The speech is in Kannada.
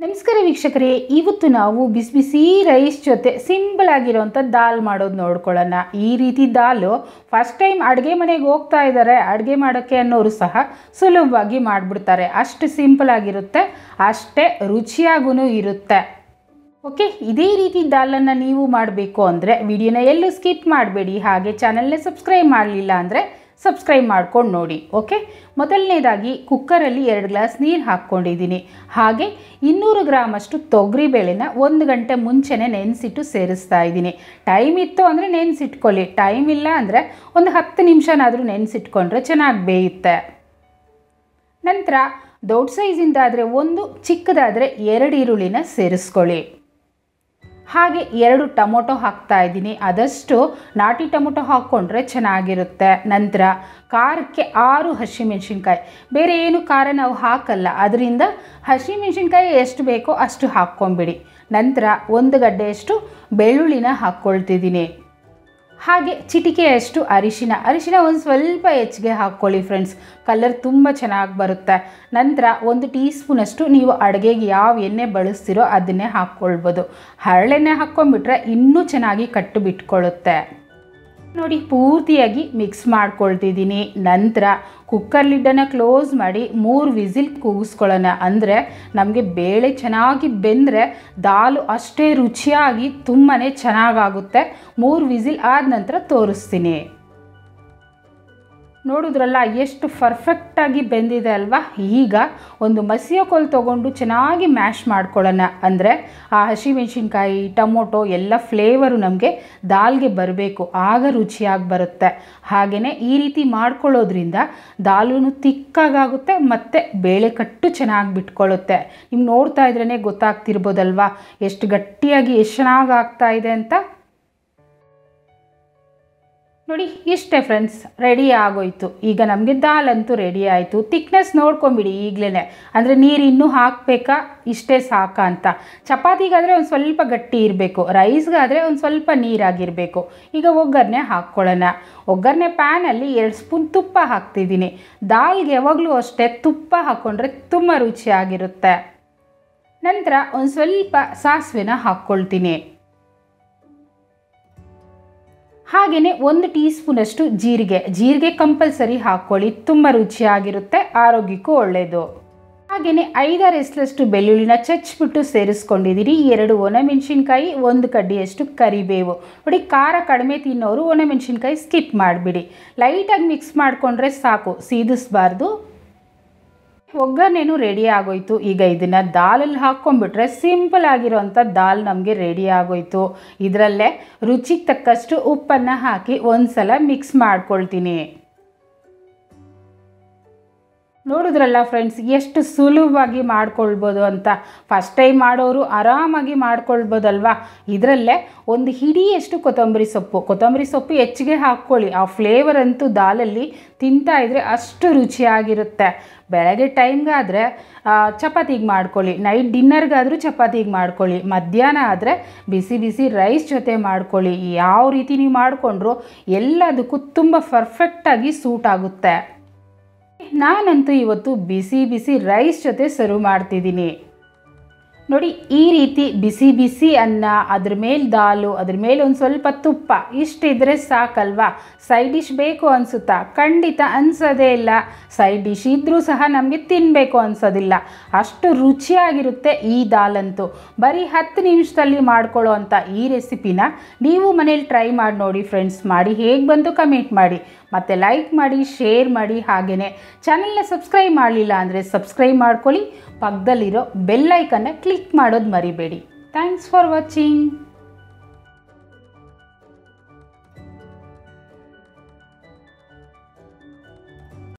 ನಮಸ್ಕಾರ ವೀಕ್ಷಕರೇ ಇವತ್ತು ನಾವು ಬಿಸಿ ಬಿಸಿ ರೈಸ್ ಜೊತೆ ಸಿಂಪಲ್ ಆಗಿರೋಂಥ ದಾಲ್ ಮಾಡೋದು ನೋಡ್ಕೊಳ್ಳೋಣ ಈ ರೀತಿ ದಾಲು ಫಸ್ಟ್ ಟೈಮ್ ಅಡುಗೆ ಮನೆಗೆ ಹೋಗ್ತಾ ಇದ್ದಾರೆ ಅಡುಗೆ ಮಾಡೋಕ್ಕೆ ಅನ್ನೋರು ಸಹ ಸುಲಭವಾಗಿ ಮಾಡಿಬಿಡ್ತಾರೆ ಅಷ್ಟು ಸಿಂಪಲ್ ಆಗಿರುತ್ತೆ ಅಷ್ಟೇ ರುಚಿಯಾಗೂ ಇರುತ್ತೆ ಓಕೆ ಇದೇ ರೀತಿ ದಾಲನ್ನು ನೀವು ಮಾಡಬೇಕು ಅಂದರೆ ವಿಡಿಯೋನ ಎಲ್ಲೂ ಸ್ಕಿಪ್ ಮಾಡಬೇಡಿ ಹಾಗೆ ಚಾನಲ್ನ ಸಬ್ಸ್ಕ್ರೈಬ್ ಮಾಡಲಿಲ್ಲ ಅಂದರೆ ಸಬ್ಸ್ಕ್ರೈಬ್ ಮಾಡ್ಕೊಂಡು ನೋಡಿ ಓಕೆ ಮೊದಲನೇದಾಗಿ ಕುಕ್ಕರಲ್ಲಿ ಎರಡು ಗ್ಲಾಸ್ ನೀರು ಹಾಕ್ಕೊಂಡಿದ್ದೀನಿ ಹಾಗೆ ಇನ್ನೂರು ಗ್ರಾಮಷ್ಟು ತೊಗರಿ ಬೇಳೆನ ಒಂದು ಗಂಟೆ ಮುಂಚೆನೇ ನೆನೆಸಿಟ್ಟು ಸೇರಿಸ್ತಾ ಇದ್ದೀನಿ ಟೈಮ್ ಇತ್ತು ಅಂದರೆ ನೆನೆಸಿಟ್ಕೊಳ್ಳಿ ಟೈಮ್ ಇಲ್ಲ ಅಂದರೆ ಒಂದು ಹತ್ತು ನಿಮಿಷನಾದರೂ ನೆನೆಸಿಟ್ಕೊಂಡ್ರೆ ಚೆನ್ನಾಗಿ ಬೇಯುತ್ತೆ ನಂತರ ದೊಡ್ಡ ಸೈಜಿಂದಾದರೆ ಒಂದು ಚಿಕ್ಕದಾದರೆ ಎರಡು ಈರುಳ್ಳಿನ ಸೇರಿಸ್ಕೊಳ್ಳಿ ಹಾಗೆ ಎರಡು ಟೊಮೊಟೊ ಹಾಕ್ತಾ ಇದ್ದೀನಿ ಆದಷ್ಟು ನಾಟಿ ಟೊಮೊಟೊ ಹಾಕ್ಕೊಂಡ್ರೆ ಚೆನ್ನಾಗಿರುತ್ತೆ ನಂತರ ಖಾರಕ್ಕೆ ಆರು ಹಸಿಮೆಣ್ಸಿನ್ಕಾಯಿ ಬೇರೆ ಏನು ಖಾರ ನಾವು ಹಾಕಲ್ಲ ಅದರಿಂದ ಹಸಿಮೆಣ್ಸಿನ್ಕಾಯಿ ಎಷ್ಟು ಬೇಕೋ ಅಷ್ಟು ಹಾಕ್ಕೊಂಬಿಡಿ ನಂತರ ಒಂದು ಗಡ್ಡೆಯಷ್ಟು ಬೆಳ್ಳುಳ್ಳಿನ ಹಾಕ್ಕೊಳ್ತಿದ್ದೀನಿ ಹಾಗೆ ಚಿಟಿಕೆಯಷ್ಟು ಅರಿಶಿನ ಅರಿಶಿನ ಒಂದು ಸ್ವಲ್ಪ ಹೆಚ್ಚಿಗೆ ಹಾಕ್ಕೊಳ್ಳಿ ಫ್ರೆಂಡ್ಸ್ ಕಲರ್ ತುಂಬ ಚೆನ್ನಾಗಿ ಬರುತ್ತೆ ನಂತರ ಒಂದು ಟೀ ಸ್ಪೂನಷ್ಟು ನೀವು ಅಡುಗೆಗೆ ಯಾವ ಎಣ್ಣೆ ಬಳಸ್ತೀರೋ ಅದನ್ನೇ ಹಾಕ್ಕೊಳ್ಬೋದು ಹರಳೆಣ್ಣೆ ಹಾಕ್ಕೊಂಡ್ಬಿಟ್ರೆ ಇನ್ನೂ ಚೆನ್ನಾಗಿ ಕಟ್ಟು ಬಿಟ್ಕೊಳ್ಳುತ್ತೆ ನೋಡಿ ಪೂರ್ತಿಯಾಗಿ ಮಿಕ್ಸ್ ಮಾಡ್ಕೊಳ್ತಿದ್ದೀನಿ ನಂತರ ಕುಕ್ಕರ್ ಲಿಡ್ಡನ್ನು ಕ್ಲೋಸ್ ಮಾಡಿ ಮೂರು ವಿಸಿಲ್ ಕೂಗಿಸ್ಕೊಳ್ಳೋಣ ಅಂದರೆ ನಮಗೆ ಬೇಳೆ ಚೆನ್ನಾಗಿ ಬೆಂದರೆ ದಾಲು ಅಷ್ಟೇ ರುಚಿಯಾಗಿ ತುಂಬಾ ಚೆನ್ನಾಗಾಗುತ್ತೆ ಮೂರು ವಿಸಿಲ್ ಆದ ನಂತರ ತೋರಿಸ್ತೀನಿ ನೋಡಿದ್ರಲ್ಲ ಎಷ್ಟು ಪರ್ಫೆಕ್ಟಾಗಿ ಬೆಂದಿದೆ ಅಲ್ವಾ ಈಗ ಒಂದು ಮಸಿಯ ಕೋಲು ತೊಗೊಂಡು ಚೆನ್ನಾಗಿ ಮ್ಯಾಶ್ ಮಾಡ್ಕೊಳ್ಳೋಣ ಅಂದರೆ ಆ ಹಸಿಮೆಣ್ಸಿನ್ಕಾಯಿ ಟೊಮೊಟೊ ಎಲ್ಲ ಫ್ಲೇವರು ನಮಗೆ ದಾಲ್ಗೆ ಬರಬೇಕು ಆಗ ರುಚಿಯಾಗಿ ಬರುತ್ತೆ ಹಾಗೆಯೇ ಈ ರೀತಿ ಮಾಡ್ಕೊಳ್ಳೋದ್ರಿಂದ ದಾಲು ತಿಕ್ಕಾಗುತ್ತೆ ಮತ್ತು ಬೇಳೆ ಕಟ್ಟು ಚೆನ್ನಾಗಿ ಬಿಟ್ಕೊಳ್ಳುತ್ತೆ ನಿಮ್ಗೆ ನೋಡ್ತಾ ಇದ್ರೇ ಗೊತ್ತಾಗ್ತಿರ್ಬೋದಲ್ವಾ ಎಷ್ಟು ಗಟ್ಟಿಯಾಗಿ ಎಷ್ಟು ಚೆನ್ನಾಗಿ ಆಗ್ತಾ ಇದೆ ಅಂತ ನೋಡಿ ಇಷ್ಟೇ ಫ್ರೆಂಡ್ಸ್ ರೆಡಿ ಆಗೋಯ್ತು ಈಗ ನಮಗೆ ದಾಲ್ ಅಂತೂ ರೆಡಿ ಆಯಿತು ತಿಕ್ನೆಸ್ ನೋಡ್ಕೊಂಬಿಡಿ ಈಗಲೇ ಅಂದರೆ ನೀರು ಇನ್ನೂ ಹಾಕಬೇಕಾ ಇಷ್ಟೇ ಸಾಕಾ ಅಂತ ಚಪಾತಿಗಾದರೆ ಒಂದು ಸ್ವಲ್ಪ ಗಟ್ಟಿ ಇರಬೇಕು ರೈಸ್ಗಾದರೆ ಒಂದು ಸ್ವಲ್ಪ ನೀರಾಗಿರಬೇಕು ಈಗ ಒಗ್ಗರಣೆ ಹಾಕ್ಕೊಳ್ಳೋಣ ಒಗ್ಗರಣೆ ಪ್ಯಾನಲ್ಲಿ ಎರಡು ಸ್ಪೂನ್ ತುಪ್ಪ ಹಾಕ್ತಿದ್ದೀನಿ ದಾಲ್ಗೆ ಯಾವಾಗಲೂ ಅಷ್ಟೇ ತುಪ್ಪ ಹಾಕ್ಕೊಂಡ್ರೆ ತುಂಬ ರುಚಿಯಾಗಿರುತ್ತೆ ನಂತರ ಒಂದು ಸ್ವಲ್ಪ ಸಾಸಿವೆನ ಹಾಕ್ಕೊಳ್ತೀನಿ ಹಾಗೆಯೇ ಒಂದು ಟೀ ಸ್ಪೂನಷ್ಟು ಜೀರಿಗೆ ಜೀರಿಗೆ ಕಂಪಲ್ಸರಿ ಹಾಕ್ಕೊಳ್ಳಿ ತುಂಬ ರುಚಿಯಾಗಿರುತ್ತೆ ಆರೋಗ್ಯಕ್ಕೂ ಒಳ್ಳೆಯದು ಹಾಗೆಯೇ ಐದಾರು ಎಸ್ಲಷ್ಟು ಬೆಳ್ಳುಳ್ಳಿನ ಚಚ್ಬಿಟ್ಟು ಸೇರಿಸ್ಕೊಂಡಿದ್ದೀರಿ ಎರಡು ಒಣಮೆಣಸಿನ್ಕಾಯಿ ಒಂದು ಕಡ್ಡಿಯಷ್ಟು ಕರಿಬೇವು ನೋಡಿ ಖಾರ ಕಡಿಮೆ ತಿನ್ನೋರು ಒಣಮೆಣಸಿನ್ಕಾಯಿ ಸ್ಕಿಪ್ ಮಾಡಿಬಿಡಿ ಲೈಟಾಗಿ ಮಿಕ್ಸ್ ಮಾಡಿಕೊಂಡ್ರೆ ಸಾಕು ಸೀದಿಸ್ಬಾರ್ದು ಒಗ್ಗರಣೆನೂ ರೆಡಿ ಆಗೋಯ್ತು ಈಗ ಇದನ್ನು ದಾಲಲ್ಲಿ ಹಾಕ್ಕೊಂಡ್ಬಿಟ್ರೆ ಸಿಂಪಲ್ ಆಗಿರೋಂಥ ದಾಲ್ ನಮಗೆ ರೆಡಿ ಆಗೋಯ್ತು ಇದರಲ್ಲೇ ರುಚಿಗೆ ತಕ್ಕಷ್ಟು ಉಪ್ಪನ್ನು ಹಾಕಿ ಒಂದು ಸಲ ಮಿಕ್ಸ್ ಮಾಡ್ಕೊಳ್ತೀನಿ ನೋಡಿದ್ರಲ್ಲ ಫ್ರೆಂಡ್ಸ್ ಎಷ್ಟು ಸುಲಭವಾಗಿ ಮಾಡ್ಕೊಳ್ಬೋದು ಅಂತ ಫಸ್ಟ್ ಟೈಮ್ ಮಾಡೋರು ಆರಾಮಾಗಿ ಮಾಡ್ಕೊಳ್ಬೋದಲ್ವಾ ಇದರಲ್ಲೇ ಒಂದು ಹಿಡಿಯಷ್ಟು ಕೊತ್ತಂಬರಿ ಸೊಪ್ಪು ಕೊತ್ತಂಬರಿ ಸೊಪ್ಪು ಹೆಚ್ಚಿಗೆ ಹಾಕ್ಕೊಳ್ಳಿ ಆ ಫ್ಲೇವರ್ ಅಂತೂ ದಾಲಲ್ಲಿ ತಿಂತಾ ಇದ್ದರೆ ಅಷ್ಟು ರುಚಿಯಾಗಿರುತ್ತೆ ಬೆಳಗ್ಗೆ ಟೈಮ್ಗಾದರೆ ಚಪಾತಿಗೆ ಮಾಡ್ಕೊಳ್ಳಿ ನೈಟ್ ಡಿನ್ನರ್ಗಾದರೂ ಚಪಾತಿಗೆ ಮಾಡ್ಕೊಳ್ಳಿ ಮಧ್ಯಾಹ್ನ ಆದರೆ ಬಿಸಿ ಬಿಸಿ ರೈಸ್ ಜೊತೆ ಮಾಡ್ಕೊಳ್ಳಿ ಯಾವ ರೀತಿ ನೀವು ಮಾಡಿಕೊಂಡ್ರು ಎಲ್ಲದಕ್ಕೂ ತುಂಬ ಪರ್ಫೆಕ್ಟಾಗಿ ಸೂಟ್ ಆಗುತ್ತೆ ನಾನಂತೂ ಇವತ್ತು ಬಿಸಿ ಬಿಸಿ ರೈಸ್ ಜೊತೆ ಸರ್ವ್ ಮಾಡ್ತಿದ್ದೀನಿ ನೋಡಿ ಈ ರೀತಿ ಬಿಸಿ ಬಿಸಿ ಅನ್ನ ಅದ್ರ ಮೇಲೆ ದಾಲು ಅದ್ರ ಮೇಲೆ ಒಂದು ಸ್ವಲ್ಪ ತುಪ್ಪ ಇಷ್ಟಿದ್ರೆ ಸಾಕಲ್ವಾ ಸೈಡ್ ಡಿಶ್ ಬೇಕು ಅನಿಸುತ್ತಾ ಖಂಡಿತ ಅನಿಸೋದೇ ಇಲ್ಲ ಸೈಡ್ ಡಿಶ್ ಇದ್ದರೂ ಸಹ ನಮಗೆ ತಿನ್ನಬೇಕು ಅನಿಸೋದಿಲ್ಲ ಅಷ್ಟು ರುಚಿಯಾಗಿರುತ್ತೆ ಈ ದಾಲಂತೂ ಬರೀ ಹತ್ತು ನಿಮಿಷದಲ್ಲಿ ಮಾಡ್ಕೊಳ್ಳೋ ಅಂಥ ಈ ರೆಸಿಪಿನ ನೀವು ಮನೇಲಿ ಟ್ರೈ ಮಾಡಿ ನೋಡಿ ಫ್ರೆಂಡ್ಸ್ ಮಾಡಿ ಹೇಗೆ ಬಂತು ಕಮೆಂಟ್ ಮಾಡಿ ಮತ್ತು ಲೈಕ್ ಮಾಡಿ ಶೇರ್ ಮಾಡಿ ಹಾಗೆಯೇ ಚಾನಲ್ನ ಸಬ್ಸ್ಕ್ರೈಬ್ ಮಾಡಲಿಲ್ಲ ಅಂದರೆ ಸಬ್ಸ್ಕ್ರೈಬ್ ಮಾಡ್ಕೊಳ್ಳಿ ಪಕ್ಕದಲ್ಲಿರೋ ಬೆಲ್ಲೈಕನ್ನ ಕ್ಲಿಕ್ ಮಾಡೋದು ಮರಿಬೇಡಿ ಥ್ಯಾಂಕ್ಸ್ ಫಾರ್ ವಾಚಿಂಗ್